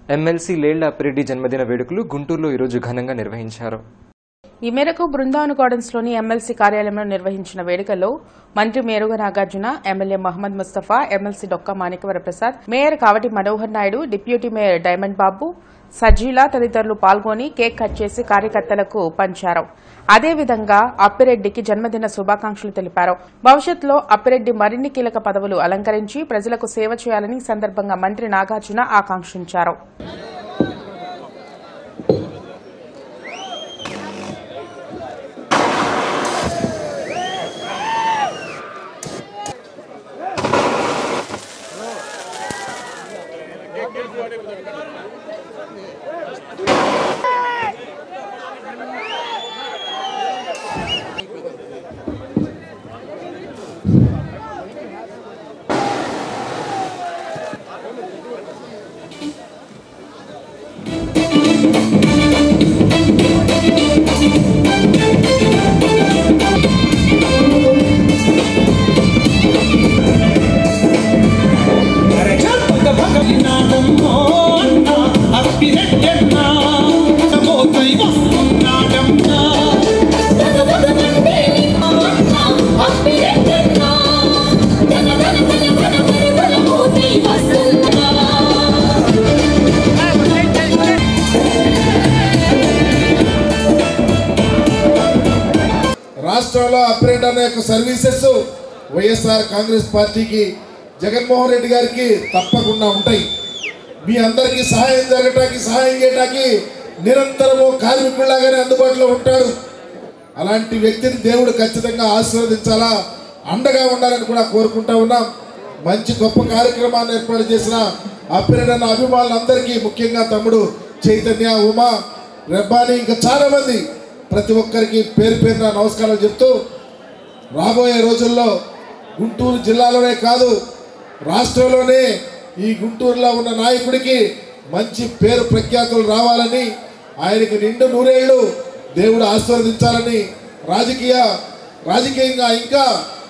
MLC లేళ్ల Appireddy జన్మదిన వేడుకలు గుంటూరులో ఈరోజు ఘనంగా నిర్వహించారు ఈ మేరకు బృందావన్ గార్డెన్స్లోని ఎమ్మెల్సీ కార్యాలయంలో నిర్వహించిన వేడుకల్లో మంత్రి Meruga Nagarjuna MLA Mohammed Mustafa MLC Dokka Manikyavara Prasad mayor Kavati Manohar Naidu deputy mayor Diamond Babu Sajila తదితరులు పాల్గొని కేక్ కట్ చేసి కార్యకర్తలకు పంచారు అదేవిధంగా అప్పిరెడ్డికి జన్మదిన శుభాకాంక్షలు తెలిపారు భవిష్యత్తులో అప్పిరెడ్డి మరిన్ని కీలక పదవులు అలంకరించి ప్రజలకు సేవ చేయాలని ఈ సందర్భంగా మంత్రి నాగార్జున ఆకాంక్షించారు రాష్ట్రంలో అప్రేట్ అనే యొక్క సర్వీసెస్ వైఎస్ఆర్ కాంగ్రెస్ పార్టీకి జగన్మోహన్ రెడ్డి గారికి తప్పకుండా ఉంటాయి మీ అందరికీ సహాయం జరగటానికి సహాయం చేయడానికి నిరంతరము కార్మికుల్లాగానే అందుబాటులో ఉంటాడు అలాంటి వ్యక్తిని దేవుడు ఖచ్చితంగా ఆశీర్వదించాలా అండగా ఉండాలని కూడా కోరుకుంటా ఉన్నాం మంచి గొప్ప కార్యక్రమాన్ని ఏర్పాటు చేసిన అప్పిరెడన్న అభిమానులందరికీ ముఖ్యంగా తమ్ముడు చైతన్య ఉమా రెబ్బాని ఇంకా చాలా మంది ప్రతి ఒక్కరికి పేరు పేరున నమస్కారాలు చెప్తూ రాబోయే రోజుల్లో గుంటూరు జిల్లాలోనే కాదు రాష్ట్రంలోనే ఈ గుంటూరులో ఉన్న నాయకుడికి మంచి పేరు ప్రఖ్యాతులు రావాలని ఆయనకి నిండు నూరేళ్లు దేవుడు ఆశీర్వదించాలని రాజకీయ రాజకీయంగా ఇంకా